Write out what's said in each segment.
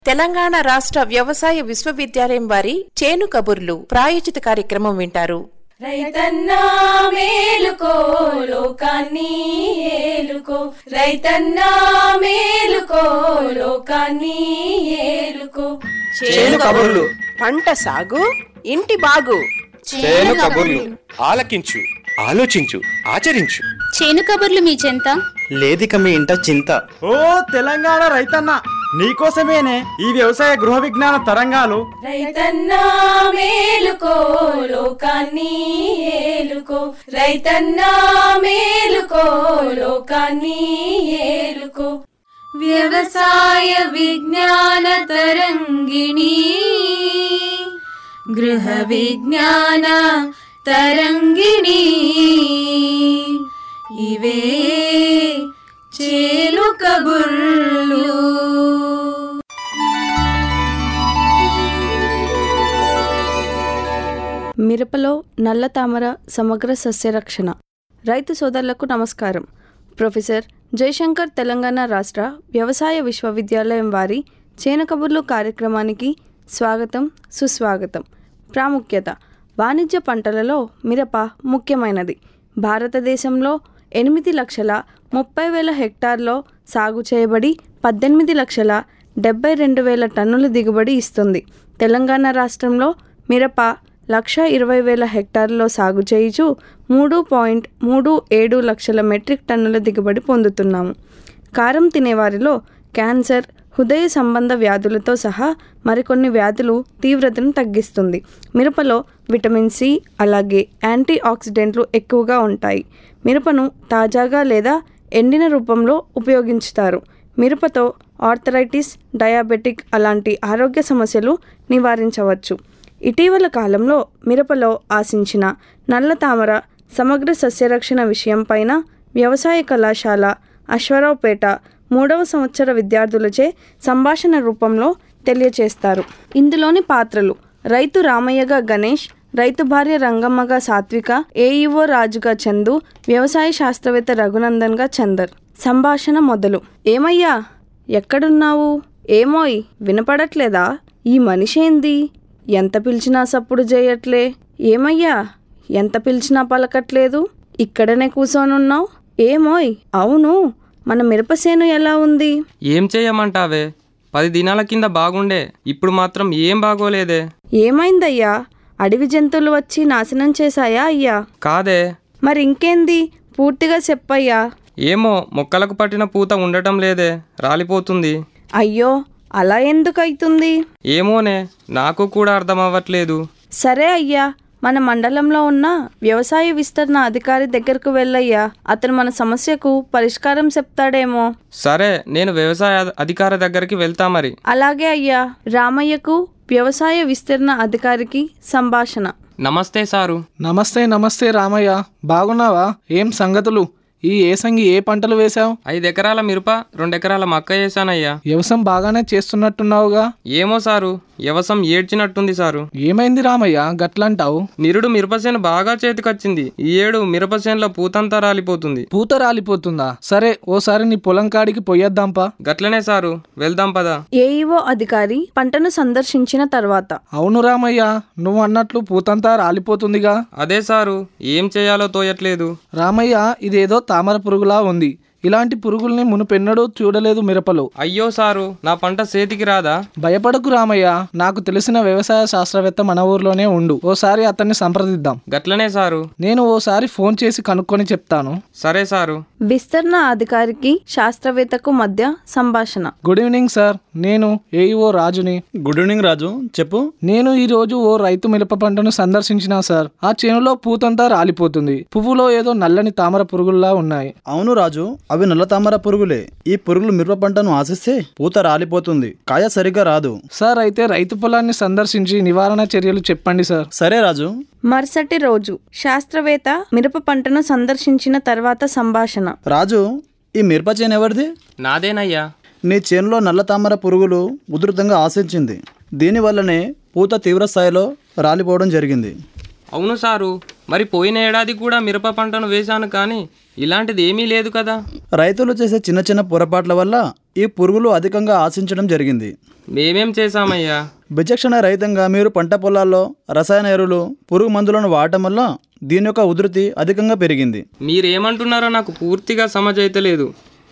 తెలంగాణ రాష్ట్ర వ్యవసాయ విశ్వవిద్యాలయం వారి చేను కబుర్లు ప్రాయోజిత కార్యక్రమం వింటారు రైతన్నా మేలుకో లోకాన్ని ఏలుకో రైతన్నా మేలుకో లోకాన్ని ఏలుకో చేను కబుర్లు పంట సాగు ఇంటి బాగు చేను కబుర్లు ఆలకించు ఆలోచించు ఆచరించు చేను కబుర్లు మీ చెంత లేదిక మీ ఇంట చింత ఓ తెలంగాణ రైతన్న నీకోసమేనే ఈ వ్యవసాయ గృహ విజ్ఞాన తరంగాలు రైతన్నా మేలుకో లోకాన్ని ఏలుకో రైతన్నా మేలుకో లోకాన్ని ఏలుకో వ్యవసాయ విజ్ఞాన తరంగిణి గృహ విజ్ఞాన తరంగిణి ఇవే చేలు కబుర్లు మిరపలో నల్ల తామర సమగ్ర సస్యరక్షణ రైతు సోదరులకు నమస్కారం ప్రొఫెసర్ జయశంకర్ తెలంగాణ రాష్ట్ర వ్యవసాయ విశ్వవిద్యాలయం వారి చేను కబుర్లు కార్యక్రమానికి స్వాగతం సుస్వాగతం ప్రాముఖ్యత వాణిజ్య పంటలలో మిరప ముఖ్యమైనది భారతదేశంలో ఎనిమిది లక్షల ముప్పై వేల హెక్టార్లో సాగు చేయబడి పద్దెనిమిది లక్షల డెబ్బై రెండు వేల టన్నుల దిగుబడి ఇస్తుంది తెలంగాణ రాష్ట్రంలో మిరప లక్ష ఇరవై వేల హెక్టార్లలో సాగు చేయుచు మూడు పాయింట్ మూడు ఏడు లక్షల మెట్రిక్ టన్నుల దిగుబడి పొందుతున్నాము కారం తినేవారిలో క్యాన్సర్ హృదయ సంబంధ వ్యాధులతో సహా మరికొన్ని వ్యాధులు తీవ్రతను తగ్గిస్తుంది మిరపలో విటమిన్ సి అలాగే యాంటీ ఆక్సిడెంట్లు ఎక్కువగా ఉంటాయి మిరపను తాజాగా లేదా ఎండిన రూపంలో ఉపయోగించుతారు మిరపతో ఆర్థరైటిస్ డయాబెటిక్ అలాంటి ఆరోగ్య సమస్యలు నివారించవచ్చు ఇటీవల కాలంలో మిరపలో ఆశించిన నల్ల తామర సమగ్ర సస్యరక్షణ విషయంపైన వ్యవసాయ కళాశాల అశ్వరావుపేట మూడవ సంవత్సర విద్యార్థులచే సంభాషణ రూపంలో తెలియచేస్తారు ఇందులోని పాత్రలు రైతు రామయ్యగా గణేష్ రైతు భార్య రంగమ్మగా సాత్విక ఏఈఓ రాజుగా చందు వ్యవసాయ శాస్త్రవేత్త రఘునందన్గా చందర్ సంభాషణ మొదలు ఏమయ్యా ఎక్కడున్నావు ఏమోయ్ వినపడట్లేదా ఈ మనిషి ఏంది ఎంత పిలిచినా సప్పుడు చేయట్లే ఏమయ్యా ఎంత పిలిచినా పలకట్లేదు ఇక్కడనే కూర్చొనున్నావు ఏమోయ్ అవును మన మిరపసేను ఎలా ఉంది ఏం చేయమంటావే పది దినాల కింద బాగుండే ఇప్పుడు మాత్రం ఏం బాగోలేదే ఏమైందయ్యా అడవి జంతువులు వచ్చి నాశనం చేశాయా అయ్యా కాదే మరి ఇంకేంది పూర్తిగా చెప్పయ్యా ఏమో మొక్కలకు పట్టిన పూత ఉండటం లేదే రాలిపోతుంది అయ్యో అలా ఎందుకు అవుతుంది ఏమోనే నాకు కూడా అర్థం అవ్వట్లేదు సరే అయ్యా మన మండలంలో ఉన్న వ్యవసాయ విస్తరణ అధికారి దగ్గరకు వెళ్ళయ్యా అతను మన సమస్యకు పరిష్కారం చెప్తాడేమో సరే నేను వ్యవసాయ అధ- అధికారి దగ్గరికి వెళ్తా మరి అలాగే అయ్యా రామయ్యకు వ్యవసాయ విస్తరణ అధికారికి సంభాషణ నమస్తే సారు నమస్తే నమస్తే రామయ్య బాగున్నావా ఏం సంగతులు ఈ ఏసంగి ఏ పంటలు వేశావు ఐదు ఎకరాల మిరప రెండు ఎకరాల మక్క వేసానయ్యా వ్యవసాయం బాగానే చేస్తున్నట్టున్నావుగా ఏమో సారు వ్యవసం ఏడ్చినట్టుంది సారు ఏమైంది రామయ్య గట్లంటావు నిరుడు మిరపసేను బాగా చేతికొచ్చింది ఈ ఏడు మిరపసేనులో పూతంతా రాలిపోతుంది పూత రాలిపోతుందా సరే ఓసారి నీ పొలం కాడికి పొయ్యొద్దాంపా గట్లనే సారు వెళ్దాం పదా ఏఈఓ అధికారి పంటను సందర్శించిన తర్వాత అవును రామయ్య నువ్వు అన్నట్లు పూతంతా రాలిపోతుందిగా అదే సారు ఏం చేయాలో తోయట్లేదు రామయ్య ఇదేదో తామర పురుగులా ఉంది ఇలాంటి పురుగుల్ని మునుపెన్నడూ చూడలేదు మిరపలో అయ్యో సారు నా పంట చేతికి రాదా భయపడకు రామయ్య నాకు తెలిసిన వ్యవసాయ శాస్త్రవేత్త మన ఊర్లోనే ఉండు ఓసారి అతన్ని సంప్రదిద్దాం గట్లనే సారు నేను ఓసారి ఫోన్ చేసి కనుక్కొని చెప్తాను సరే సారు విస్తరణ అధికారికి శాస్త్రవేత్తకు మధ్య సంభాషణ గుడ్ ఈవినింగ్ సార్ నేను ఏఈఓ రాజుని గుడ్ ఈవినింగ్ రాజు చెప్పు నేను ఈ రోజు ఓ రైతు మిరప పంటను సందర్శించిన సార్ ఆ చేనులో పూతంతా రాలిపోతుంది పువ్వులో ఏదో నల్లని తామర పురుగుల్లా ఉన్నాయి అవును రాజు అవి నల్ల తామర పురుగులే ఈ పురుగులు మిరప పంటను ఆశిస్తే పూత రాలిపోతుంది కాయ సరిగ్గా రాదు సార్ అయితే రైతు పొలాన్ని సందర్శించి నివారణ చర్యలు చెప్పండి సార్ సరే రాజు మరుసటి రోజు శాస్త్రవేత్త మిరప పంటను సందర్శించిన తర్వాత సంభాషణ రాజు ఈ మిరప చేను ఎవరిది నాదేనయ్యా నీ చేనులో నల్ల తామర పురుగులు ఉధృతంగా ఆశించింది దీనివల్లనే పూత తీవ్ర స్థాయిలో రాలిపోవడం జరిగింది అవును సారు మరి పోయిన ఏడాది కూడా మిరప పంటను వేశాను కానీ ఇలాంటిది ఏమీ లేదు కదా రైతులు చేసే చిన్న చిన్న పొరపాట్ల వల్ల ఈ పురుగులు అధికంగా ఆశించడం జరిగింది మేమేం చేశామయ్యా విచక్షణ రహితంగా మీరు పంట పొలాల్లో రసాయన ఎరువులు పురుగు మందులను వాడటం వల్ల దీని యొక్క ఉధృతి అధికంగా పెరిగింది మీరేమంటున్నారో నాకు పూర్తిగా సమజైతలేదు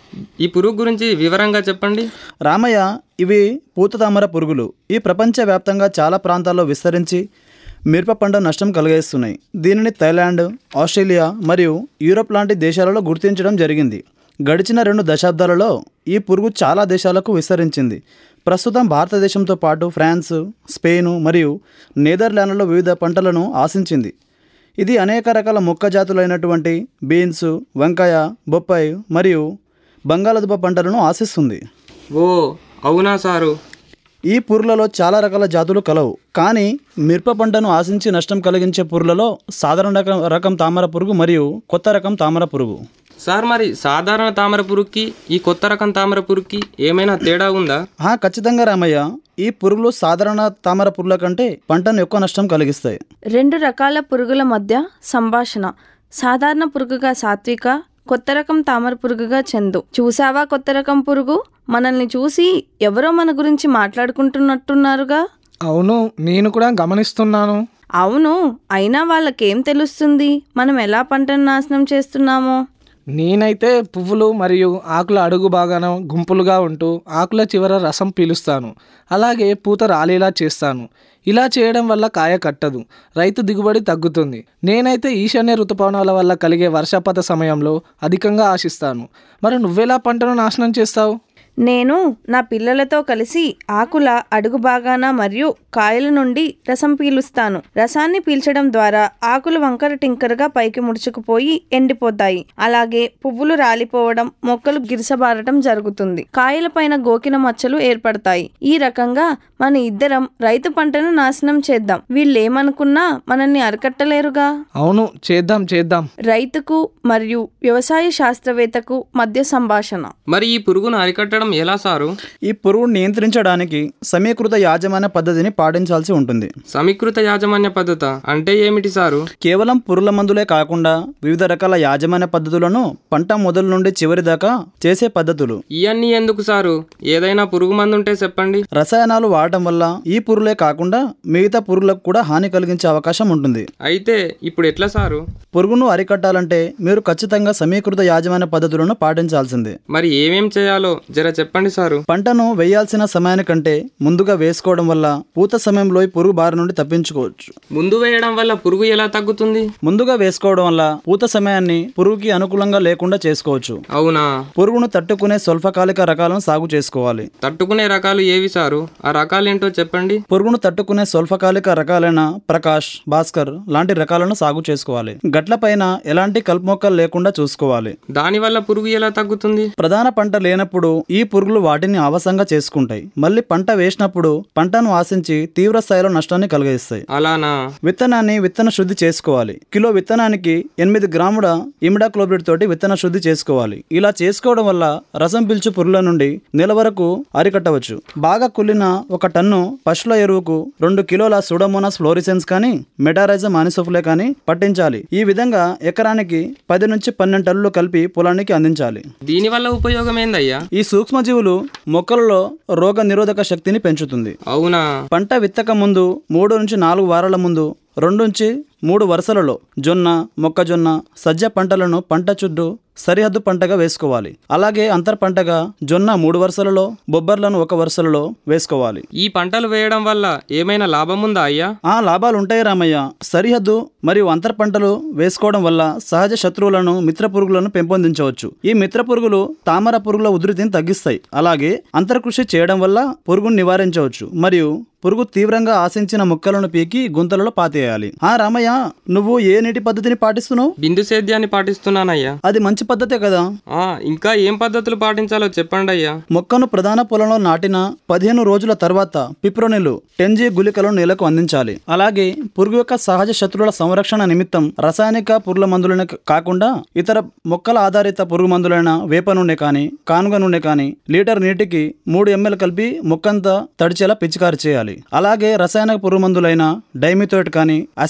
ఈ పురుగు గురించి వివరంగా చెప్పండి రామయ్య ఇవి పూత తామర పురుగులు ఈ ప్రపంచవ్యాప్తంగా చాలా ప్రాంతాల్లో విస్తరించి మిరప పంట నష్టం కలిగిస్తున్నాయి దీనిని థైలాండ్ ఆస్ట్రేలియా మరియు యూరోప్ లాంటి దేశాలలో గుర్తించడం జరిగింది గడిచిన రెండు దశాబ్దాలలో ఈ పురుగు చాలా దేశాలకు విస్తరించింది ప్రస్తుతం భారతదేశంతో పాటు ఫ్రాన్స్ స్పెయిన్ మరియు నెదర్లాండ్లలో వివిధ పంటలను ఆశించింది ఇది అనేక రకాల మొక్క జాతులైనటువంటి బీన్స్ వంకాయ బొప్పాయి మరియు బంగాళదుంప పంటలను ఆశిస్తుంది ఓ అవునా సారు ఈ పురుగులలో చాలా రకాల జాతులు కలవు కానీ మిరప పంటను ఆశించి నష్టం కలిగించే పురుగులలో సాధారణ రకం రకం తామర పురుగు మరియు కొత్త రకం తామర పురుగు సార్ మరి సాధారణ తామర పురుగుకి ఈ కొత్త రకం తామర పురుగుకి ఏమైనా తేడా ఉందా ఆ, ఖచ్చితంగా రామయ్య ఈ పురుగులు సాధారణ తామర పురుగుల కంటే పంటను ఎక్కువ నష్టం కలిగిస్తాయి రెండు రకాల పురుగుల మధ్య సంభాషణ సాధారణ పురుగుగా సాత్విక కొత్త రకం తామర పురుగుగా చందు చూసావా కొత్త రకం పురుగు మనల్ని చూసి ఎవరో మన గురించి మాట్లాడుకుంటున్నట్టున్నారుగా అవును నేను కూడా గమనిస్తున్నాను అవును అయినా వాళ్ళకేం తెలుస్తుంది మనం ఎలా పంటను నాశనం చేస్తున్నామో నేనైతే పువ్వులు మరియు ఆకుల అడుగు బాగాన గుంపులుగా ఉంటూ ఆకుల చివర రసం పీలుస్తాను అలాగే పూత రాలేలా చేస్తాను ఇలా చేయడం వల్ల కాయ కట్టదు రైతు దిగుబడి తగ్గుతుంది నేనైతే ఈశాన్య ఋతుపవనాల వల్ల కలిగే వర్షపాత సమయంలో అధికంగా ఆశిస్తాను మరి నువ్వెలా పంటను నాశనం చేస్తావు నేను నా పిల్లలతో కలిసి ఆకుల అడుగు భాగాన మరియు కాయల నుండి రసం పీలుస్తాను రసాన్ని పీల్చడం ద్వారా ఆకులు వంకర టింకరగా పైకి ముడుచుకుపోయి ఎండిపోతాయి అలాగే పువ్వులు రాలిపోవడం మొక్కలు గిరిసబారటం జరుగుతుంది కాయలపైన గోకిన మచ్చలు ఏర్పడతాయి ఈ రకంగా మన ఇద్దరం రైతు పంటను నాశనం చేద్దాం వీళ్ళేమనుకున్నా మనల్ని అరికట్టలేరుగా అవును చేద్దాం చేద్దాం రైతుకు మరియు వ్యవసాయ శాస్త్రవేత్తకు మధ్య సంభాషణ మరి ఈ పురుగును అరికట్టడం ఎలా సారు ఈ పురుగును నియంత్రించడానికి సమీకృత యాజమాన్య పద్ధతిని పాటించాల్సి ఉంటుంది సమీకృత యాజమాన్య పద్ధత అంటే ఏమిటి సారు కేవలం పురుగుల మందులే కాకుండా వివిధ రకాల యాజమాన్య పద్ధతులను పంట మొదలు నుండి చివరి దాకా చేసే పద్ధతులు ఇవన్నీ ఎందుకు సారు ఏదైనా పురుగు మందు ఉంటే చెప్పండి రసాయనాలు వాడటం వల్ల ఈ పురుగులే కాకుండా మిగతా పురుగులకు కూడా హాని కలిగించే అవకాశం ఉంటుంది అయితే ఇప్పుడు ఎట్లా సారు పురుగును అరికట్టాలంటే మీరు ఖచ్చితంగా సమీకృత యాజమాన్య పద్ధతులను పాటించాల్సిందే మరి ఏమేం చేయాలో జర చెప్పండి సారు పంటను వేయాల్సిన సమయానికంటే ముందుగా వేసుకోవడం వల్ల పూత సమయంలో ఈ పురుగు బారి నుండి తప్పించుకోవచ్చు ముందు వేయడం వల్ల పురుగు ఎలా తగ్గుతుంది ముందుగా వేసుకోవడం వల్ల పూత సమయాన్ని పురుగుకి అనుకూలంగా లేకుండా చేసుకోవచ్చు అవునా పురుగును తట్టుకునే స్వల్పకాలిక రకాలను సాగు చేసుకోవాలి తట్టుకునే రకాలు ఏవి సారు ఆ రకాలేంటో చెప్పండి పురుగును తట్టుకునే స్వల్పకాలిక రకాలైన ప్రకాష్ భాస్కర్ లాంటి రకాలను సాగు చేసుకోవాలి గట్లపైన ఎలాంటి కలుపు మొక్కలు లేకుండా చూసుకోవాలి దానివల్ల పురుగు ఎలా తగ్గుతుంది ప్రధాన పంట లేనప్పుడు ఈ పురుగులు వాటిని ఆవాసంగా చేసుకుంటాయి మళ్ళీ పంట వేసినప్పుడు పంటను ఆశించి తీవ్ర స్థాయిలో నష్టాన్ని కలిగిస్తాయి అలానా విత్తనాన్ని విత్తన శుద్ధి చేసుకోవాలి కిలో విత్తనానికి ఎనిమిది గ్రాముల ఇమిడాక్లోబిడ్ తోటి విత్తన శుద్ధి చేసుకోవాలి ఇలా చేసుకోవడం వల్ల రసం పీల్చు పురుగుల నుండి నెల వరకు అరికట్టవచ్చు బాగా కుళ్ళిన ఒక టన్ను పశువుల ఎరువుకు రెండు కిలోల సూడోమోనాస్ ఫ్లోరిసెన్స్ కానీ మెటారైజం ఆనిసోఫ్లే కానీ పట్టించాలి ఈ విధంగా ఎకరానికి పది నుంచి పన్నెండు టన్నులు కలిపి పొలానికి అందించాలి దీనివల్ల ఉపయోగం ఏందయ్యా ఈ సూక్ష్మజీవులు మొక్కలలో రోగ నిరోధక శక్తిని పెంచుతుంది అవునా పంట విత్తక ముందు మూడు నుంచి నాలుగు వారాల ముందు రెండు నుంచి మూడు వరుసలలో జొన్న మొక్కజొన్న సజ్జ పంటలను పంట చుట్టూ సరిహద్దు పంటగా వేసుకోవాలి అలాగే అంతర్ పంటగా జొన్న మూడు వరుసలలో బొబ్బర్లను ఒక వరుసలలో వేసుకోవాలి ఈ పంటలు వేయడం వల్ల ఏమైనా లాభం ఉందా అయ్యా ఆ లాభాలు ఉంటాయి రామయ్య సరిహద్దు మరియు అంతర్ పంటలు వేసుకోవడం వల్ల సహజ శత్రువులను మిత్ర పురుగులను పెంపొందించవచ్చు ఈ మిత్ర పురుగులు తామర పురుగుల ఉధృతిని తగ్గిస్తాయి అలాగే అంతర్కృషి చేయడం వల్ల పురుగును నివారించవచ్చు మరియు పురుగు తీవ్రంగా ఆశించిన మొక్కలను పీకి గుంతలలో పాతేయాలి ఆ రామయ్య నువ్వు ఏ నీటి పద్ధతిని పాటిస్తున్నావు బిందు సేద్యాన్ని పాటిస్తున్నానయ్యా అది మంచి పద్ధతే కదా ఆ ఇంకా ఏం పద్ధతులు పాటించాలో చెప్పండి అయ్యా మొక్కను ప్రధాన పొలంలో నాటిన పదిహేను రోజుల తర్వాత పిప్రోనిలు టెన్జీ గుళికలను నేలకు అందించాలి అలాగే పురుగు యొక్క సహజ శత్రువుల సంరక్షణ నిమిత్తం రసాయనిక పురుగుల మందులను కాకుండా ఇతర మొక్కల ఆధారిత పురుగు మందులైన వేప నూనె కానీ కానుగ నూనె కానీ లీటర్ నీటికి మూడు ఎంఎల్ కలిపి మొక్కంతా తడిచేలా పిచికారి చేయాలి అలాగే రసాయన పురుగు మందులైన డైమిథోయిట్ కానీ అసిటమిప్రిడ్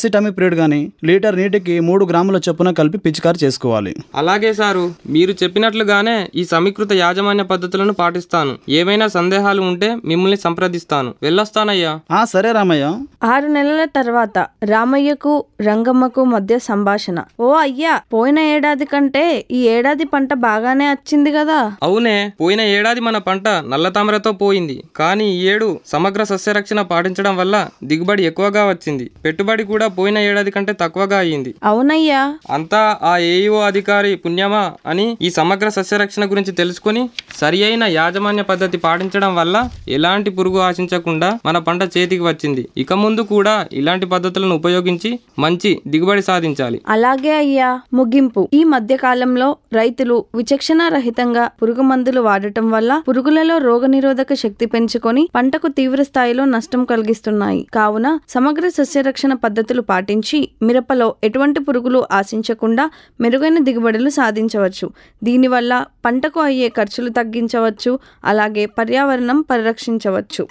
లిక్విడ్ కానీ లీటర్ నీటికి మూడు గ్రాముల చొప్పున కలిపి పిచికారి చేసుకోవాలి అలాగే సారు మీరు చెప్పినట్లుగానే ఈ సమీకృత యాజమాన్య పద్ధతులను పాటిస్తాను ఏమైనా సందేహాలు ఉంటే మిమ్మల్ని సంప్రదిస్తాను వెళ్ళొస్తానయ్యా ఆ సరే రామయ్య ఆరు నెలల తర్వాత రామయ్యకు రంగమ్మకు మధ్య సంభాషణ ఓ అయ్యా పోయిన ఏడాది కంటే ఈ ఏడాది పంట బాగానే వచ్చింది కదా అవునే పోయిన ఏడాది మన పంట నల్ల తామరతో పోయింది కానీ ఈ ఏడు సమగ్ర సస్యరక్షణ పాటించడం వల్ల దిగుబడి ఎక్కువగా వచ్చింది పెట్టుబడి కూడా పోయిన ఏడాది కంటే తక్కువగా అయ్యింది అవునయ్యా అంతా ఆ ఏఈఓ అధికారి పుణ్యమా అని ఈ సమగ్ర సస్యరక్షణ గురించి తెలుసుకొని సరి అయిన యాజమాన్య పద్ధతి పాటించడం వల్ల ఎలాంటి పురుగు ఆశించకుండా మన పంట చేతికి వచ్చింది ఇక ముందు కూడా ఇలాంటి పద్ధతులను ఉపయోగించి మంచి దిగుబడి సాధించాలి అలాగే అయ్యా ముగింపు ఈ మధ్య కాలంలో రైతులు విచక్షణ రహితంగా పురుగు మందులు వాడటం వల్ల పురుగులలో రోగనిరోధక శక్తి పెంచుకొని పంటకు తీవ్ర స్థాయిలో నష్టం కలిగిస్తున్నాయి కావున సమగ్ర సస్యరక్షణ పద్ధతులు పాటించి మిరపలో ఎటువంటి పురుగులు ఆశించకుండా మెరుగైన దిగుబడులు సాధించవచ్చు దీనివల్ల పంటకు అయ్యే ఖర్చులు తగ్గించవచ్చు అలాగే పర్యావరణం పరిరక్షించవచ్చు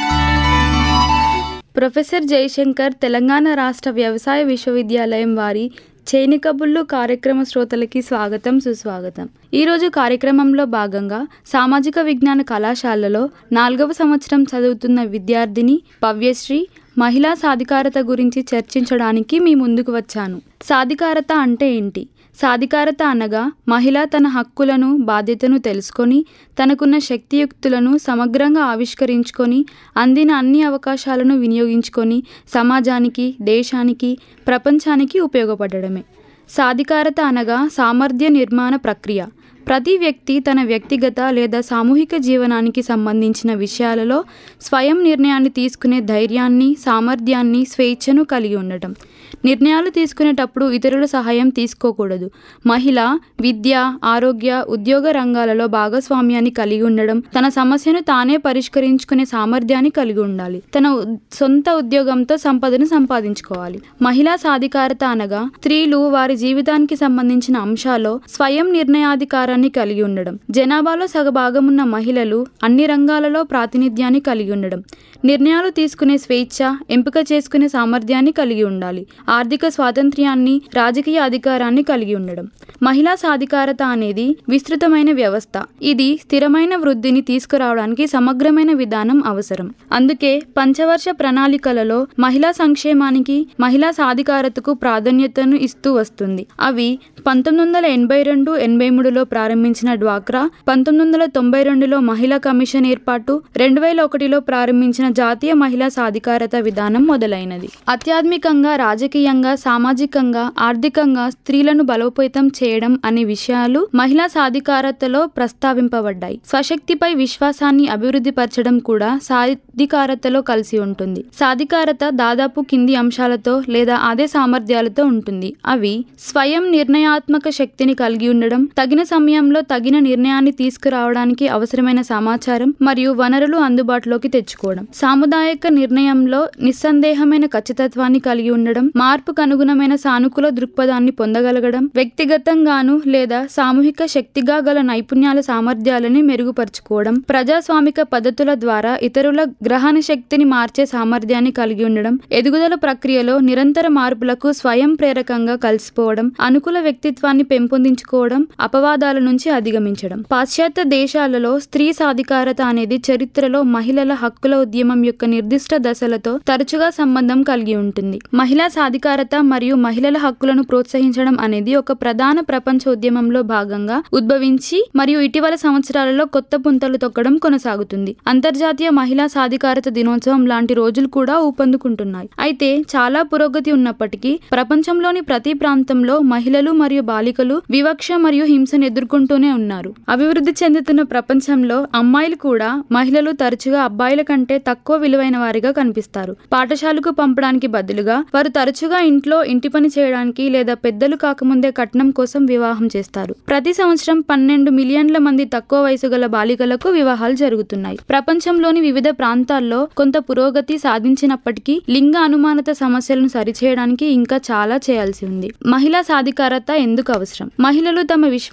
ప్రొఫెసర్ జయశంకర్ తెలంగాణ రాష్ట్ర వ్యవసాయ విశ్వవిద్యాలయం వారి చేని కబుర్లు కార్యక్రమ శ్రోతలకి స్వాగతం సుస్వాగతం ఈరోజు కార్యక్రమంలో భాగంగా సామాజిక విజ్ఞాన కళాశాలలో నాలుగవ సంవత్సరం చదువుతున్న విద్యార్థిని భవ్యశ్రీ మహిళా సాధికారత గురించి చర్చించడానికి మీ ముందుకు వచ్చాను సాధికారత అంటే ఏంటి సాధికారత అనగా మహిళ తన హక్కులను బాధ్యతను తెలుసుకొని తనకున్న శక్తియుక్తులను సమగ్రంగా ఆవిష్కరించుకొని అందిన అన్ని అవకాశాలను వినియోగించుకొని సమాజానికి దేశానికి ప్రపంచానికి ఉపయోగపడడమే సాధికారత అనగా సామర్థ్య నిర్మాణ ప్రక్రియ ప్రతి వ్యక్తి తన వ్యక్తిగత లేదా సామూహిక జీవనానికి సంబంధించిన విషయాలలో స్వయం నిర్ణయాన్ని తీసుకునే ధైర్యాన్ని సామర్థ్యాన్ని స్వేచ్ఛను కలిగి ఉండటం నిర్ణయాలు తీసుకునేటప్పుడు ఇతరుల సహాయం తీసుకోకూడదు మహిళ విద్య ఆరోగ్య ఉద్యోగ రంగాలలో భాగస్వామ్యాన్ని కలిగి ఉండడం తన సమస్యను తానే పరిష్కరించుకునే సామర్థ్యాన్ని కలిగి ఉండాలి తన ఉ- సొంత ఉద్యోగంతో సంపదను సంపాదించుకోవాలి మహిళా సాధికారత అనగా స్త్రీలు వారి జీవితానికి సంబంధించిన అంశాల్లో స్వయం నిర్ణయాధికారాన్ని కలిగి ఉండడం జనాభాలో సగభాగమున్న మహిళలు అన్ని రంగాలలో ప్రాతినిధ్యాన్ని కలిగి ఉండడం నిర్ణయాలు తీసుకునే స్వేచ్ఛ ఎంపిక చేసుకునే సామర్థ్యాన్ని కలిగి ఉండాలి ఆర్థిక స్వాతంత్ర్యాన్ని రాజకీయ అధికారాన్ని కలిగి ఉండడం మహిళా సాధికారత అనేది విస్తృతమైన వ్యవస్థ ఇది స్థిరమైన వృద్ధిని తీసుకురావడానికి సమగ్రమైన విధానం అవసరం అందుకే పంచవర్ష ప్రణాళికలలో మహిళా సంక్షేమానికి మహిళా సాధికారతకు ప్రాధాన్యతను ఇస్తూ వస్తుంది అవి పంతొమ్మిది వందల ఎనభై రెండు ఎనభై మూడులో ప్రారంభించిన డ్వాక్రా పంతొమ్మిది వందల తొంభై రెండులో మహిళా కమిషన్ ఏర్పాటు రెండు వేల ఒకటిలో ప్రారంభించిన జాతీయ మహిళా సాధికారత విధానం మొదలైనది అత్యాత్మికంగా రాజకీయంగా సామాజికంగా ఆర్థికంగా స్త్రీలను బలోపేతం చేయడం అనే విషయాలు మహిళా సాధికారతలో ప్రస్తావింపబడ్డాయి స్వశక్తిపై విశ్వాసాన్ని అభివృద్ధి పరచడం కూడా సాధికారతలో కలిసి ఉంటుంది సాధికారత దాదాపు కింది అంశాలతో లేదా అదే సామర్థ్యాలతో ఉంటుంది అవి స్వయం నిర్ణయాత్మక శక్తిని కలిగి ఉండడం తగిన సమయంలో తగిన నిర్ణయాన్ని తీసుకురావడానికి అవసరమైన సమాచారం మరియు వనరులు అందుబాటులోకి తెచ్చుకోవడం సాముదాయిక నిర్ణయంలో నిస్సందేహమైన ఖచ్చితత్వాన్ని కలిగి ఉండడం మార్పుకు అనుగుణమైన సానుకూల దృక్పథాన్ని పొందగలగడం వ్యక్తిగతంగాను లేదా సామూహిక శక్తిగా గల నైపుణ్యాల సామర్థ్యాలని మెరుగుపరుచుకోవడం ప్రజాస్వామిక పద్ధతుల ద్వారా ఇతరుల గ్రహణ శక్తిని మార్చే సామర్థ్యాన్ని కలిగి ఉండడం ఎదుగుదల ప్రక్రియలో నిరంతర మార్పులకు స్వయం ప్రేరకంగా కలిసిపోవడం అనుకూల వ్యక్తిత్వాన్ని పెంపొందించుకోవడం అపవాదాల నుంచి అధిగమించడం పాశ్చాత్య దేశాలలో స్త్రీ సాధికారత అనేది చరిత్రలో మహిళల హక్కుల ఉద్యమం యొక్క నిర్దిష్ట దశలతో తరచుగా సంబంధం కలిగి ఉంటుంది మహిళా సాధికారత మరియు మహిళల హక్కులను ప్రోత్సహించడం అనేది ఒక ప్రధాన ప్రపంచ ఉద్యమంలో భాగంగా ఉద్భవించి మరియు ఇటీవల సంవత్సరాలలో కొత్త పుంతలు తొక్కడం కొనసాగుతుంది అంతర్జాతీయ మహిళా సాధికారత దినోత్సవం లాంటి రోజులు కూడా ఊపందుకుంటున్నాయి అయితే చాలా పురోగతి ఉన్నప్పటికీ ప్రపంచంలోని ప్రతి ప్రాంతంలో మహిళలు మరియు బాలికలు వివక్ష మరియు హింసను ఎదుర్కొంటూనే ఉన్నారు అభివృద్ధి చెందుతున్న ప్రపంచంలో అమ్మాయిలు కూడా మహిళలు తరచుగా అబ్బాయిల కంటే తక్కువ విలువైన వారిగా కనిపిస్తారు పాఠశాలకు పంపడానికి బదులుగా వారు తరచుగా ఇంట్లో ఇంటి పని చేయడానికి లేదా పెద్దలు కాకముందే కట్నం కోసం వివాహం చేస్తారు ప్రతి సంవత్సరం పన్నెండు మిలియన్ల మంది తక్కువ వయసు గల బాలికలకు వివాహాలు జరుగుతున్నాయి ప్రపంచంలోని వివిధ ప్రాంతాల్లో కొంత పురోగతి సాధించినప్పటికీ లింగ అనుమానత సమస్యలను సరిచేయడానికి ఇంకా చాలా చేయాల్సి ఉంది మహిళా సాధికారత ఎందుకు అవసరం మహిళలు తమ విశ్వాసం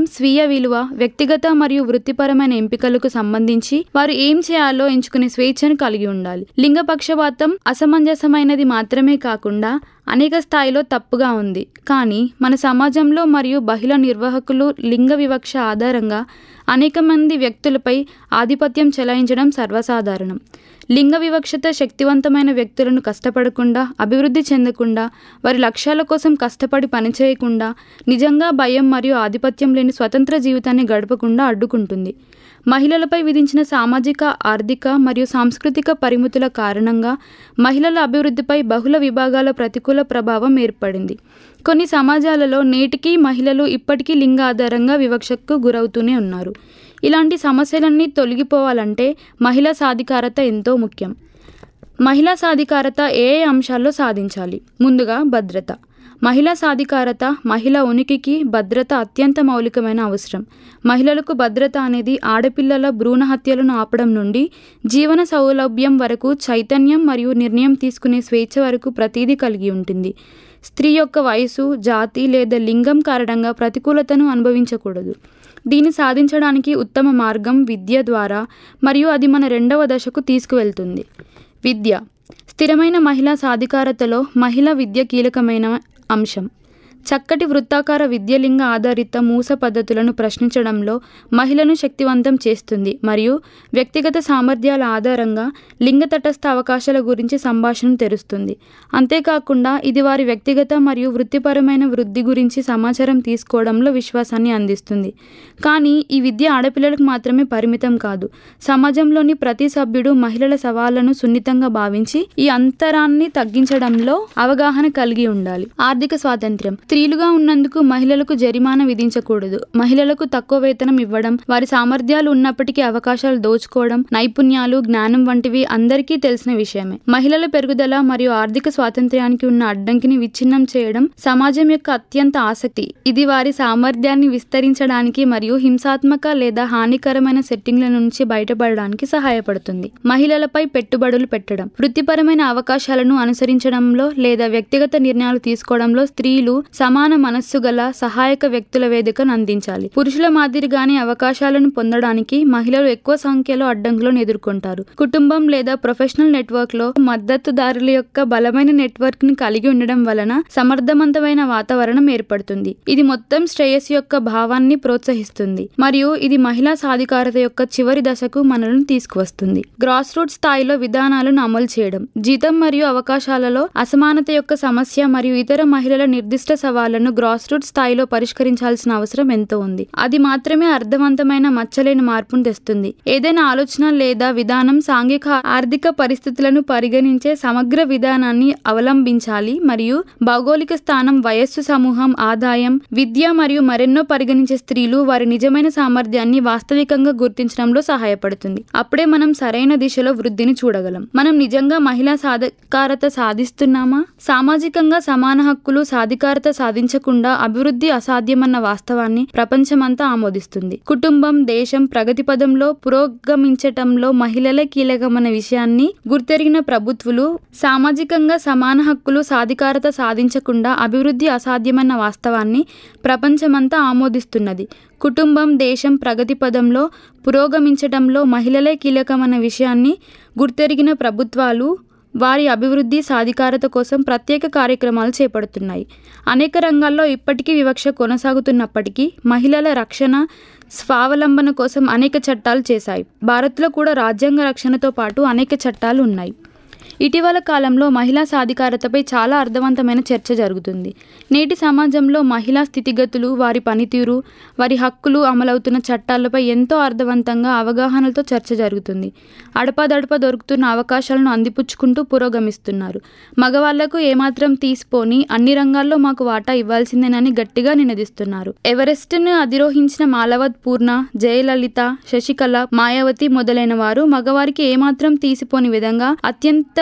స్వీయ విలువ వ్యక్తిగత మరియు వృత్తిపరమైన ఎంపికలకు సంబంధించి వారు ఏం చేయాలో ఎంచుకునే స్వేచ్ఛను కలిగి ఉండాలి లింగ పక్షపాతం అసమంజసమైనది మాత్రమే కాకుండా అనేక స్థాయిలో తప్పుగా ఉంది కానీ మన సమాజంలో మరియు బహిళ నిర్వాహకులు లింగ వివక్ష ఆధారంగా అనేక మంది వ్యక్తులపై ఆధిపత్యం చెలాయించడం సర్వసాధారణం లింగ వివక్షత శక్తివంతమైన వ్యక్తులను కష్టపడకుండా అభివృద్ధి చెందకుండా వారి లక్ష్యాల కోసం కష్టపడి పనిచేయకుండా నిజంగా భయం మరియు ఆధిపత్యం లేని స్వతంత్ర జీవితాన్ని గడపకుండా అడ్డుకుంటుంది మహిళలపై విధించిన సామాజిక ఆర్థిక మరియు సాంస్కృతిక పరిమితుల కారణంగా మహిళల అభివృద్ధిపై బహుళ విభాగాల ప్రతికూల ప్రభావం ఏర్పడింది కొన్ని సమాజాలలో నేటికీ మహిళలు ఇప్పటికీ లింగ ఆధారంగా వివక్షకు గురవుతూనే ఉన్నారు ఇలాంటి సమస్యలన్నీ తొలగిపోవాలంటే మహిళా సాధికారత ఎంతో ముఖ్యం మహిళా సాధికారత ఏ ఏ అంశాల్లో సాధించాలి ముందుగా భద్రత మహిళా సాధికారత మహిళ ఉనికికి భద్రత అత్యంత మౌలికమైన అవసరం మహిళలకు భద్రత అనేది ఆడపిల్లల భ్రూణ హత్యలను ఆపడం నుండి జీవన సౌలభ్యం వరకు చైతన్యం మరియు నిర్ణయం తీసుకునే స్వేచ్ఛ వరకు ప్రతీదీ కలిగి ఉంటుంది స్త్రీ యొక్క వయసు జాతి లేదా లింగం కారణంగా ప్రతికూలతను అనుభవించకూడదు దీన్ని సాధించడానికి ఉత్తమ మార్గం విద్య ద్వారా మరియు అది మన రెండవ దశకు తీసుకువెళ్తుంది విద్య స్థిరమైన మహిళా సాధికారతలో మహిళా విద్య కీలకమైన అంశం చక్కటి వృత్తాకార విద్యలింగ ఆధారిత మూస పద్ధతులను ప్రశ్నించడంలో మహిళను శక్తివంతం చేస్తుంది మరియు వ్యక్తిగత సామర్థ్యాల ఆధారంగా లింగ తటస్థ అవకాశాల గురించి సంభాషణ తెరుస్తుంది అంతేకాకుండా ఇది వారి వ్యక్తిగత మరియు వృత్తిపరమైన వృద్ధి గురించి సమాచారం తీసుకోవడంలో విశ్వాసాన్ని అందిస్తుంది కానీ ఈ విద్య ఆడపిల్లలకు మాత్రమే పరిమితం కాదు సమాజంలోని ప్రతి సభ్యుడు మహిళల సవాళ్లను సున్నితంగా భావించి ఈ అంతరాన్ని తగ్గించడంలో అవగాహన కలిగి ఉండాలి ఆర్థిక స్వాతంత్ర్యం స్త్రీలుగా ఉన్నందుకు మహిళలకు జరిమానా విధించకూడదు మహిళలకు తక్కువ వేతనం ఇవ్వడం వారి సామర్థ్యాలు ఉన్నప్పటికీ అవకాశాలు దోచుకోవడం నైపుణ్యాలు జ్ఞానం వంటివి అందరికీ తెలిసిన విషయమే మహిళల పెరుగుదల మరియు ఆర్థిక స్వాతంత్ర్యానికి ఉన్న అడ్డంకిని విచ్ఛిన్నం చేయడం సమాజం యొక్క అత్యంత ఆసక్తి ఇది వారి సామర్థ్యాన్ని విస్తరించడానికి మరియు హింసాత్మక లేదా హానికరమైన సెట్టింగ్ల నుంచి బయటపడడానికి సహాయపడుతుంది మహిళలపై పెట్టుబడులు పెట్టడం వృత్తిపరమైన అవకాశాలను అనుసరించడంలో లేదా వ్యక్తిగత నిర్ణయాలు తీసుకోవడంలో స్త్రీలు సమాన మనస్సు గల సహాయక వ్యక్తుల వేదికను అందించాలి పురుషుల మాదిరిగానే అవకాశాలను పొందడానికి మహిళలు ఎక్కువ సంఖ్యలో అడ్డంకులను ఎదుర్కొంటారు కుటుంబం లేదా ప్రొఫెషనల్ నెట్వర్క్ లో మద్దతుదారుల యొక్క బలమైన నెట్వర్క్ ని కలిగి ఉండడం వలన సమర్థవంతమైన వాతావరణం ఏర్పడుతుంది ఇది మొత్తం శ్రేయస్సు యొక్క భావాన్ని ప్రోత్సహిస్తుంది మరియు ఇది మహిళా సాధికారత యొక్క చివరి దశకు మనల్ని తీసుకువస్తుంది గ్రాస్ రూట్ స్థాయిలో విధానాలను అమలు చేయడం జీతం మరియు అవకాశాలలో అసమానత యొక్క సమస్య మరియు ఇతర మహిళల నిర్దిష్ట సవాళ్లను గ్రాస్ రూట్ స్థాయిలో పరిష్కరించాల్సిన అవసరం ఎంతో ఉంది అది మాత్రమే అర్థవంతమైన మచ్చలేని మార్పును తెస్తుంది ఏదైనా ఆలోచన లేదా విధానం సాంఘిక ఆర్థిక పరిస్థితులను పరిగణించే సమగ్ర విధానాన్ని అవలంబించాలి మరియు భౌగోళిక స్థానం వయస్సు సమూహం ఆదాయం విద్య మరియు మరెన్నో పరిగణించే స్త్రీలు వారి నిజమైన సామర్థ్యాన్ని వాస్తవికంగా గుర్తించడంలో సహాయపడుతుంది అప్పుడే మనం సరైన దిశలో వృద్ధిని చూడగలం మనం నిజంగా మహిళా సాధికారత సాధిస్తున్నామా సామాజికంగా సమాన హక్కులు సాధికారత సాధించకుండా అభివృద్ధి అసాధ్యమన్న వాస్తవాన్ని ప్రపంచమంతా ఆమోదిస్తుంది కుటుంబం దేశం ప్రగతి పదంలో పురోగమించటంలో మహిళలే కీలకమైన విషయాన్ని గుర్తెరిగిన ప్రభుత్వాలు సామాజికంగా సమాన హక్కులు సాధికారత సాధించకుండా అభివృద్ధి అసాధ్యమన్న వాస్తవాన్ని ప్రపంచమంతా ఆమోదిస్తున్నది కుటుంబం దేశం ప్రగతి పదంలో పురోగమించటంలో మహిళలే కీలకమైన విషయాన్ని గుర్తెరిగిన ప్రభుత్వాలు వారి అభివృద్ధి సాధికారత కోసం ప్రత్యేక కార్యక్రమాలు చేపడుతున్నాయి అనేక రంగాల్లో ఇప్పటికీ వివక్ష కొనసాగుతున్నప్పటికీ మహిళల రక్షణ స్వావలంబన కోసం అనేక చట్టాలు చేశాయి భారత్లో కూడా రాజ్యాంగ రక్షణతో పాటు అనేక చట్టాలు ఉన్నాయి ఇటీవల కాలంలో మహిళా సాధికారతపై చాలా అర్థవంతమైన చర్చ జరుగుతుంది నేటి సమాజంలో మహిళా స్థితిగతులు వారి పనితీరు వారి హక్కులు అమలవుతున్న చట్టాలపై ఎంతో అర్థవంతంగా అవగాహనలతో చర్చ జరుగుతుంది అడపాదడప దొరుకుతున్న అవకాశాలను అందిపుచ్చుకుంటూ పురోగమిస్తున్నారు మగవాళ్లకు ఏమాత్రం తీసిపోని అన్ని రంగాల్లో మాకు వాటా ఇవ్వాల్సిందేనని గట్టిగా నినదిస్తున్నారు ఎవరెస్ట్ను అధిరోహించిన మాలవత్ పూర్ణ జయలలిత శశికళ మాయావతి మొదలైన వారు మగవారికి ఏమాత్రం తీసిపోని విధంగా అత్యంత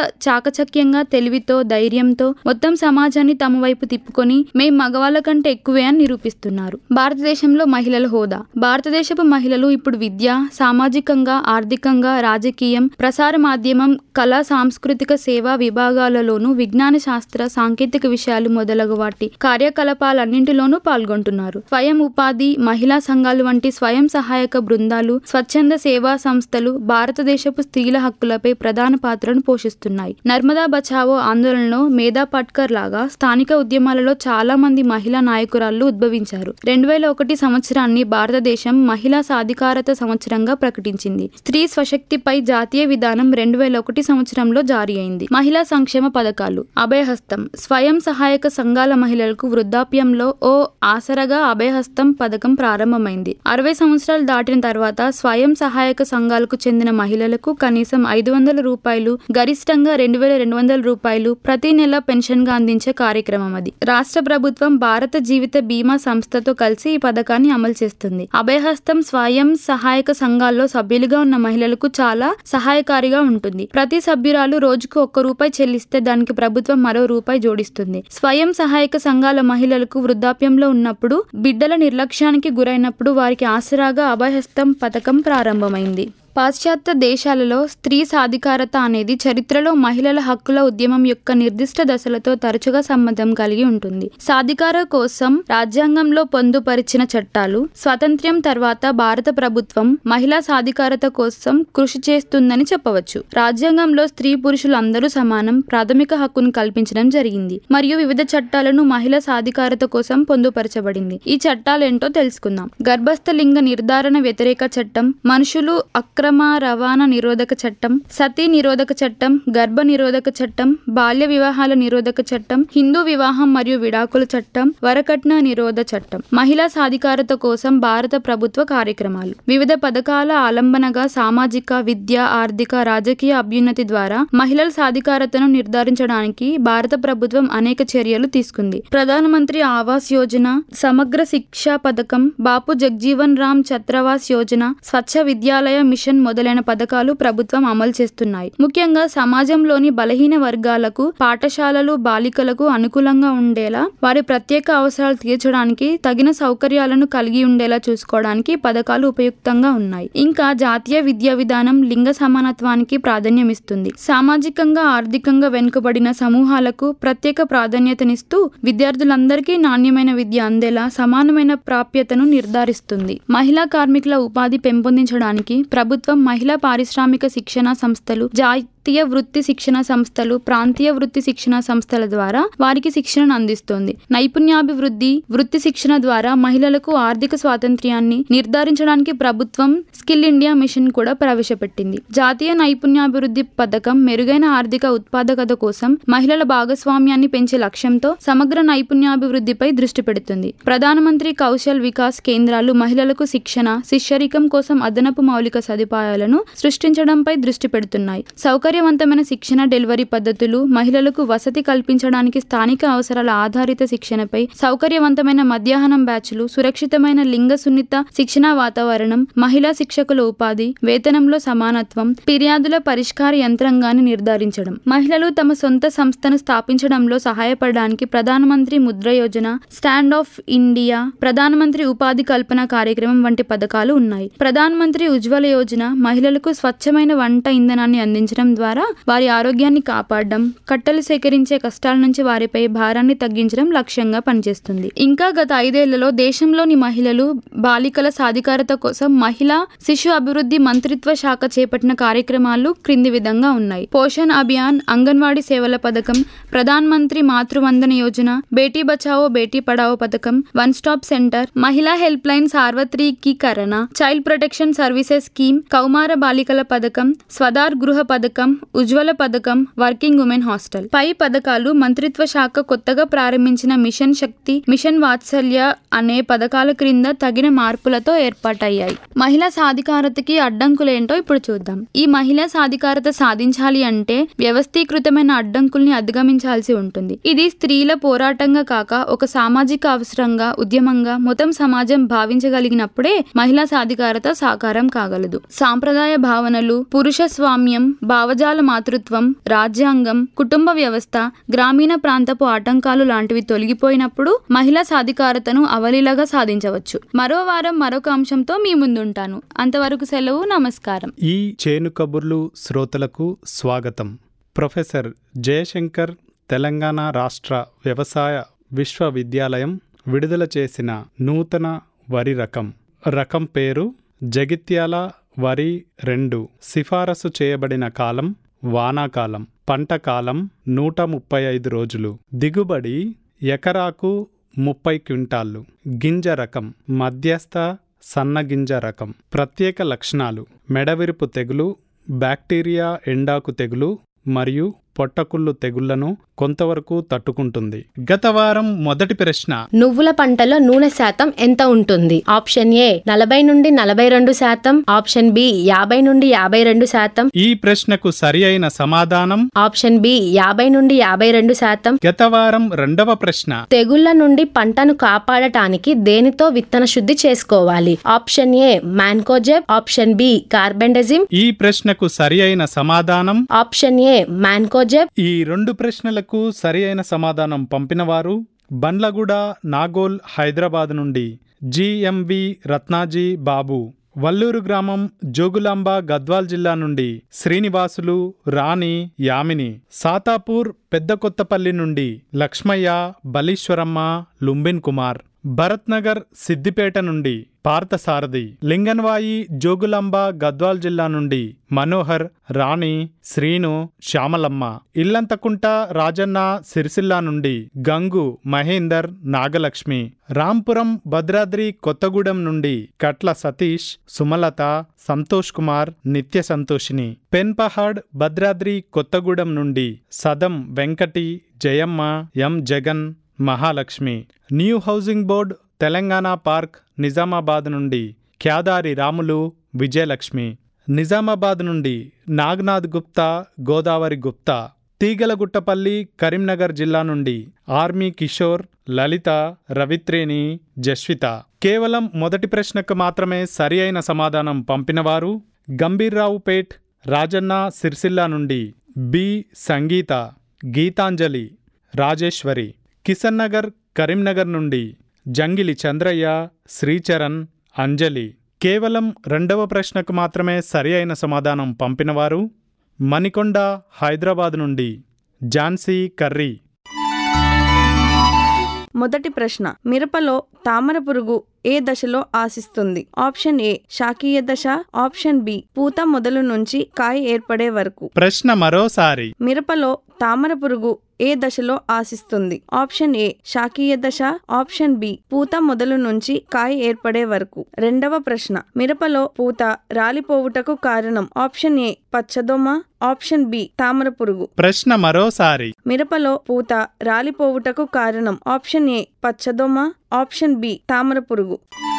చాకచక్యంగా తెలివితో ధైర్యంతో మొత్తం సమాజాన్ని తమ వైపు తిప్పుకొని మేం మగవాళ్ళ కంటే ఎక్కువే అని నిరూపిస్తున్నారు భారతదేశంలో మహిళల హోదా భారతదేశపు మహిళలు ఇప్పుడు విద్య సామాజికంగా ఆర్థికంగా రాజకీయం ప్రసార మాధ్యమం కళా సాంస్కృతిక సేవా విభాగాలలోనూ విజ్ఞాన శాస్త్ర సాంకేతిక విషయాలు మొదలగు వాటి కార్యకలాపాలన్నింటిలోనూ పాల్గొంటున్నారు స్వయం ఉపాధి మహిళా సంఘాలు వంటి స్వయం సహాయక బృందాలు స్వచ్ఛంద సేవా సంస్థలు భారతదేశపు స్త్రీల హక్కులపై ప్రధాన పాత్రను పోషిస్తున్నాయి నర్మదా బచావో ఆందోళనలో మేధా పట్కర్ లాగా స్థానిక ఉద్యమాలలో చాలా మంది మహిళా నాయకురాళ్లు ఉద్భవించారు రెండు వేల ఒకటి సంవత్సరాన్ని భారతదేశం మహిళా సాధికారత సంవత్సరంగా ప్రకటించింది స్త్రీ స్వశక్తిపై జాతీయ విధానం రెండు వేల ఒకటి సంవత్సరంలో జారీ అయింది మహిళా సంక్షేమ పథకాలు అభయహస్తం స్వయం సహాయక సంఘాల మహిళలకు వృద్ధాప్యంలో ఓ ఆసరగా అభయహస్తం పథకం ప్రారంభమైంది అరవై సంవత్సరాలు దాటిన తర్వాత స్వయం సహాయక సంఘాలకు చెందిన మహిళలకు కనీసం ఐదు వందల రూపాయలు గరిష్టంగా రెండు వేల రెండు వందల రూపాయలు ప్రతి నెల పెన్షన్ గా అందించే కార్యక్రమం అది రాష్ట్ర ప్రభుత్వం భారత జీవిత బీమా సంస్థతో కలిసి ఈ పథకాన్ని అమలు చేస్తుంది అభయహస్తం స్వయం సహాయక సంఘాల్లో సభ్యులుగా ఉన్న మహిళలకు చాలా సహాయకారిగా ఉంటుంది ప్రతి సభ్యురాలు రోజుకు ఒక్క రూపాయి చెల్లిస్తే దానికి ప్రభుత్వం మరో రూపాయి జోడిస్తుంది స్వయం సహాయక సంఘాల మహిళలకు వృద్ధాప్యంలో ఉన్నప్పుడు బిడ్డల నిర్లక్ష్యానికి గురైనప్పుడు వారికి ఆసరాగా అభయహస్తం పథకం ప్రారంభమైంది పాశ్చాత్య దేశాలలో స్త్రీ సాధికారత అనేది చరిత్రలో మహిళల హక్కుల ఉద్యమం యొక్క నిర్దిష్ట దశలతో తరచుగా సంబంధం కలిగి ఉంటుంది సాధికార కోసం రాజ్యాంగంలో పొందుపరిచిన చట్టాలు స్వాతంత్ర్యం తర్వాత భారత ప్రభుత్వం మహిళా సాధికారత కోసం కృషి చేస్తుందని చెప్పవచ్చు రాజ్యాంగంలో స్త్రీ పురుషులు అందరూ సమానం ప్రాథమిక హక్కును కల్పించడం జరిగింది మరియు వివిధ చట్టాలను మహిళా సాధికారత కోసం పొందుపరచబడింది ఈ చట్టాలేంటో తెలుసుకుందాం గర్భస్థ లింగ నిర్ధారణ వ్యతిరేక చట్టం మనుషులు అక్రమ రవాణా నిరోధక చట్టం సతీ నిరోధక చట్టం గర్భ నిరోధక చట్టం బాల్య వివాహాల నిరోధక చట్టం హిందూ వివాహం మరియు విడాకుల చట్టం వరకట్న నిరోధ చట్టం మహిళా సాధికారత కోసం భారత ప్రభుత్వ కార్యక్రమాలు వివిధ పథకాల ఆలంబనగా సామాజిక విద్య ఆర్థిక రాజకీయ అభ్యున్నతి ద్వారా మహిళల సాధికారతను నిర్ధారించడానికి భారత ప్రభుత్వం అనేక చర్యలు తీసుకుంది ప్రధానమంత్రి ఆవాస్ యోజన సమగ్ర శిక్షా పథకం బాపు జగ్జీవన్ రామ్ ఛత్రవాస్ యోజన స్వచ్ఛ విద్యాలయ మిషన్ మొదలైన పథకాలు ప్రభుత్వం అమలు చేస్తున్నాయి ముఖ్యంగా సమాజంలోని బలహీన వర్గాలకు పాఠశాలలు బాలికలకు అనుకూలంగా ఉండేలా వారి ప్రత్యేక అవసరాలు తీర్చడానికి తగిన సౌకర్యాలను కలిగి ఉండేలా చూసుకోవడానికి ఈ పథకాలు ఉపయుక్తంగా ఉన్నాయి ఇంకా జాతీయ విద్యా విధానం లింగ సమానత్వానికి ప్రాధాన్యమిస్తుంది సామాజికంగా ఆర్థికంగా వెనుకబడిన సమూహాలకు ప్రత్యేక ప్రాధాన్యతనిస్తూ విద్యార్థులందరికీ నాణ్యమైన విద్య అందేలా సమానమైన ప్రాప్యతను నిర్ధారిస్తుంది మహిళా కార్మికుల ఉపాధి పెంపొందించడానికి ప్రభుత్వం మహిళా పారిశ్రామిక శిక్షణ సంస్థలు జాతీయ వృత్తి శిక్షణ సంస్థలు ప్రాంతీయ వృత్తి శిక్షణ సంస్థల ద్వారా వారికి శిక్షణను అందిస్తోంది నైపుణ్యాభివృద్ధి వృత్తి శిక్షణ ద్వారా మహిళలకు ఆర్థిక స్వాతంత్ర్యాన్ని నిర్ధారించడానికి ప్రభుత్వం స్కిల్ ఇండియా మిషన్ కూడా ప్రవేశపెట్టింది జాతీయ నైపుణ్యాభివృద్ధి పథకం మెరుగైన ఆర్థిక ఉత్పాదకత కోసం మహిళల భాగస్వామ్యాన్ని పెంచే లక్ష్యంతో సమగ్ర నైపుణ్యాభివృద్ధిపై దృష్టి పెడుతుంది ప్రధానమంత్రి కౌశల్ వికాస్ కేంద్రాలు మహిళలకు శిక్షణ శిష్యరికం కోసం అదనపు మౌలిక సదుపాయాలను సృష్టించడంపై దృష్టి పెడుతున్నాయి సౌకర్యవంతమైన శిక్షణ డెలివరీ పద్ధతులు మహిళలకు వసతి కల్పించడానికి స్థానిక అవసరాల ఆధారిత శిక్షణపై సౌకర్యవంతమైన మధ్యాహ్నం బ్యాచ్లు సురక్షితమైన లింగ సున్నిత శిక్షణా వాతావరణం మహిళా శిక్షకుల ఉపాధి వేతనంలో సమానత్వం ఫిర్యాదుల పరిష్కార యంత్రాంగాన్ని నిర్ధారించడం మహిళలు తమ సొంత సంస్థను స్థాపించడంలో సహాయపడడానికి ప్రధానమంత్రి ముద్ర యోజన స్టాండ్ ఆఫ్ ఇండియా ప్రధానమంత్రి ఉపాధి కల్పన కార్యక్రమం వంటి పథకాలు ఉన్నాయి ప్రధానమంత్రి ఉజ్వల యోజన మహిళలకు స్వచ్ఛమైన వంట ఇంధనాన్ని అందించడం ద్వారా వారి ఆరోగ్యాన్ని కాపాడడం కట్టెలు సేకరించే కష్టాల నుంచి వారిపై భారాన్ని తగ్గించడం లక్ష్యంగా పనిచేస్తుంది ఇంకా గత ఐదేళ్లలో దేశంలోని మహిళలు బాలికల సాధికారత కోసం మహిళా శిశు అభివృద్ధి మంత్రిత్వ శాఖ చేపట్టిన కార్యక్రమాలు క్రింది విధంగా ఉన్నాయి పోషణ్ అభియాన్ అంగన్వాడీ సేవల పథకం ప్రధాన్ మంత్రి మాతృవందన యోజన బేటీ బచావో బేటీ పడావో పథకం వన్ స్టాప్ సెంటర్ మహిళా హెల్ప్ లైన్ సార్వత్రికీకరణ చైల్డ్ ప్రొటెక్షన్ సర్వీసెస్ స్కీమ్ కౌమార బాలికల పథకం స్వదార్ గృహ పథకం ఉజ్వల పథకం వర్కింగ్ ఉమెన్ హాస్టల్ పై పథకాలు మంత్రిత్వ శాఖ కొత్తగా ప్రారంభించిన మిషన్ శక్తి మిషన్ వాత్సల్య అనే పథకాల క్రింద తగిన మార్పులతో ఏర్పాటయ్యాయి మహిళా సాధికారతకి అడ్డంకులేంటో ఇప్పుడు చూద్దాం ఈ మహిళా సాధికారత సాధించాలి అంటే వ్యవస్థీకృతమైన అడ్డంకుల్ని అధిగమించాల్సి ఉంటుంది ఇది స్త్రీల పోరాటంగా కాక ఒక సామాజిక అవసరంగా ఉద్యమంగా మొత్తం సమాజం భావించగలిగినప్పుడే మహిళా సాధికారత సాకారం కాగలదు సాంప్రదాయ భావనలు పురుష స్వామ్యం భావజాల పదజాల మాతృత్వం రాజ్యాంగం కుటుంబ వ్యవస్థ గ్రామీణ ప్రాంతపు ఆటంకాలు లాంటివి తొలగిపోయినప్పుడు మహిళా సాధికారతను అవలీలగా సాధించవచ్చు మరో వారం మరొక అంశంతో మీ ముందుంటాను అంతవరకు సెలవు నమస్కారం ఈ చేను కబుర్లు శ్రోతలకు స్వాగతం ప్రొఫెసర్ జయశంకర్ తెలంగాణ రాష్ట్ర వ్యవసాయ విశ్వవిద్యాలయం విడుదల చేసిన నూతన వరి రకం రకం పేరు జగిత్యాల వరి రెండు సిఫారసు చేయబడిన కాలం వానాకాలం పంట కాలం నూట ముప్పై ఐదు రోజులు దిగుబడి ఎకరాకు ముప్పై క్వింటాళ్ళు గింజ రకం మధ్యస్థ సన్నగింజ రకం ప్రత్యేక లక్షణాలు మెడవిరుపు తెగులు బ్యాక్టీరియా ఎండాకు తెగులు మరియు పొట్టకుళ్ళు తెగుళ్లను కొంతవరకు తట్టుకుంటుంది గత వారం మొదటి ప్రశ్న నువ్వుల పంటలో నూనె శాతం ఎంత ఉంటుంది ఆప్షన్ ఏ నలభై నుండి నలభై రెండు శాతం ఆప్షన్ బి యాభై నుండి యాభై రెండు శాతం ఈ ప్రశ్నకు సరి అయిన సమాధానం ఆప్షన్ బి యాభై నుండి యాభై రెండు శాతం గత వారం రెండవ ప్రశ్న తెగుళ్ల నుండి పంటను కాపాడటానికి దేనితో విత్తన శుద్ధి చేసుకోవాలి option A mancozeb option B carbendazim ఈ ప్రశ్నకు సరి అయిన సమాధానం ఆప్షన్ ఏ మ్యాన్కోజెబ్ ఈ రెండు ప్రశ్నలకు సరి అయిన సమాధానం పంపినవారు బండ్లగూడ నాగోల్ హైదరాబాద్ నుండి జిఎంవి రత్నాజీ బాబు వల్లూరు గ్రామం జోగులాంబ గద్వాల్ జిల్లా నుండి శ్రీనివాసులు రాణి యామిని సాతాపూర్ పెద్ద కొత్తపల్లి నుండి లక్ష్మయ్య బలీశ్వరమ్మ లుంబిన్ కుమార్ భరత్ నగర్ సిద్దిపేట నుండి పార్థసారథి లింగన్వాయి జోగులాంబ గద్వాల్ జిల్లా నుండి మనోహర్ రాణి శ్రీను శ్యామలమ్మ ఇల్లంతకుంట రాజన్న సిరిసిల్ల నుండి గంగు మహేందర్ నాగలక్ష్మి రాంపురం భద్రాద్రి కొత్తగూడెం నుండి కట్ల సతీష్ సుమలత సంతోష్ కుమార్ నిత్య సంతోషిని పెన్పహాడ్ భద్రాద్రి కొత్తగూడెం నుండి Sadam Venkati Jayamma M Jagan Mahalakshmi new housing board Telangana park Nizamabad నుండి క్యాదారి రాములు విజయలక్ష్మి నిజామాబాద్ నుండి నాగ్నాథ్ గుప్తా గోదావరి గుప్తా తీగలగుట్టపల్లి కరీంనగర్ జిల్లా నుండి ఆర్మీ కిషోర్ లలిత రవిత్రేణి జస్విత కేవలం మొదటి ప్రశ్నకు మాత్రమే సరి అయిన సమాధానం పంపినవారు గంభీర్రావుపేట్ రాజన్న సిరిసిల్ల నుండి బి సంగీత గీతాంజలి రాజేశ్వరి కిషన్ నగర్ కరీంనగర్ నుండి జంగిలి చంద్రయ్య శ్రీచరణ్ అంజలి కేవలం రెండవ ప్రశ్నకు మాత్రమే సరి అయిన సమాధానం పంపినవారు మణికొండ హైదరాబాద్ నుండి ఝాన్సీ కర్రీ మొదటి ప్రశ్న మిరపలో తామర పురుగు ఏ దశలో ఆశిస్తుంది ఆప్షన్ ఏ శాకీయ దశ ఆప్షన్ బి పూత మొదలు నుంచి కాయ ఏర్పడే వరకు ప్రశ్న మరోసారి మిరపలో తామర పురుగు ఏ దశలో ఆశిస్తుంది ఆప్షన్ ఏ శాకీయ దశ ఆప్షన్ బి పూత మొదలు నుంచి కాయ ఏర్పడే వరకు రెండవ ప్రశ్న మిరపలో పూత రాలిపోవుటకు కారణం ఆప్షన్ ఏ పచ్చదొమ ఆప్షన్ బి తామర పురుగు ప్రశ్న మరోసారి మిరపలో పూత రాలిపోవుటకు కారణం ఆప్షన్ ఏ పచ్చదొమ ఆప్షన్ బి తామర పురుగు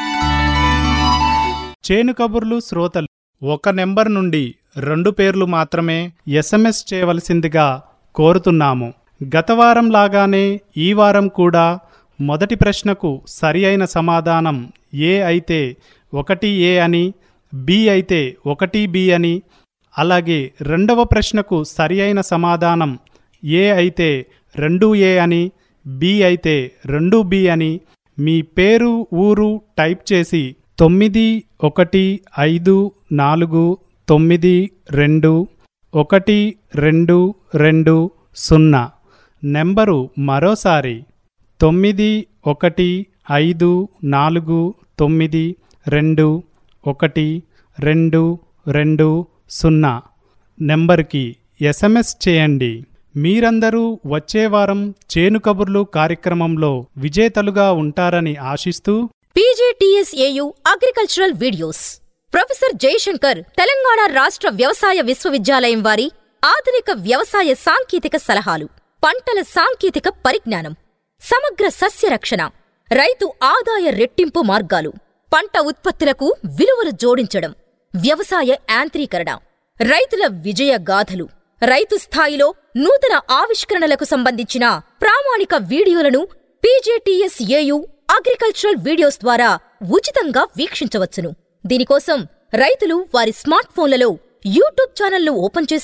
చేను కబుర్లు శ్రోతలు ఒక నెంబర్ నుండి రెండు పేర్లు మాత్రమే ఎస్ఎంఎస్ చేయవలసిందిగా కోరుతున్నాము గత వారం లాగానే ఈ వారం కూడా మొదటి ప్రశ్నకు సరి అయిన సమాధానం ఏ అయితే ఒకటి ఏ అని బి అయితే ఒకటి బి అని అలాగే రెండవ ప్రశ్నకు సరి అయిన సమాధానం ఏ అయితే రెండు ఏ అని బి అయితే రెండు బి అని మీ పేరు ఊరు టైప్ చేసి తొమ్మిది ఒకటి ఐదు నాలుగు తొమ్మిది రెండు ఒకటి రెండు రెండు సున్నా నెంబరు మరోసారి తొమ్మిది ఒకటి ఐదు నాలుగు తొమ్మిది రెండు ఒకటి రెండు రెండు సున్నా నెంబర్కి ఎస్ఎంఎస్ చేయండి మీరందరూ వచ్చే వారం చేను కబుర్లు కార్యక్రమంలో విజేతలుగా ఉంటారని ఆశిస్తూ PGTSAU agricultural videos professor Jayashankar Telangana రాష్ట్ర వ్యవసాయ విశ్వవిద్యాలయం వారి ఆధునిక వ్యవసాయ సాంకేతిక సలహాలు పంటల సాంకేతిక పరిజ్ఞానం సమగ్ర సస్య రక్షణ రైతు ఆదాయ రెట్టింపు మార్గాలు పంట ఉత్పత్తులకు విలువలు జోడించడం వ్యవసాయ యాంత్రీకరణ రైతుల విజయ గాథలు రైతు స్థాయిలో నూతన ఆవిష్కరణలకు సంబంధించిన ప్రామాణిక వీడియోలను పీజేటీఎస్ఏయు అగ్రికల్చరల్ వీడియోస్ ద్వారా ఉచితంగా వీక్షించవచ్చును దీనికోసం రైతులు వారి స్మార్ట్ ఫోన్లలో యూట్యూబ్ ఛానల్ను ఓపెన్ చేసి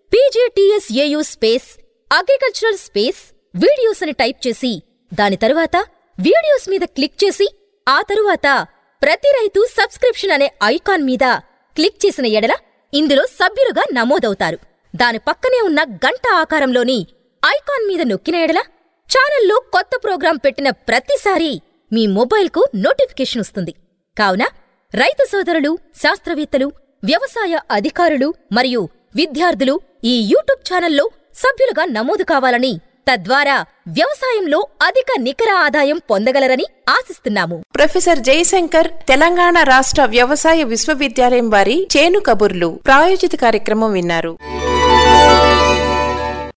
PJTSAU space agricultural space videos అని టైప్ చేసి దాని తరువాత వీడియోస్ మీద క్లిక్ చేసి ఆ తరువాత ప్రతి రైతు సబ్స్క్రిప్షన్ అనే ఐకాన్ మీద క్లిక్ చేసిన ఎడల ఇందులో సభ్యులుగా నమోదవుతారు దాని పక్కనే ఉన్న గంట ఆకారంలోని ఐకాన్ మీద నొక్కిన ఎడల ఛానల్లో కొత్త ప్రోగ్రాం పెట్టిన ప్రతిసారీ మీ మొబైల్కు నోటిఫికేషన్ వస్తుంది కావున రైతు సోదరులు శాస్త్రవేత్తలు వ్యవసాయ అధికారులు మరియు విద్యార్థులు ఈ యూట్యూబ్ ఛానల్లో సభ్యులుగా నమోదు కావాలని తద్వారా వ్యవసాయంలో అధిక నికర ఆదాయం పొందగలరని ఆశిస్తున్నాము ప్రొఫెసర్ జయశంకర్ తెలంగాణ రాష్ట్ర వ్యవసాయ విశ్వవిద్యాలయం వారి చేను కబుర్లు ప్రాయోజిత కార్యక్రమం విన్నారు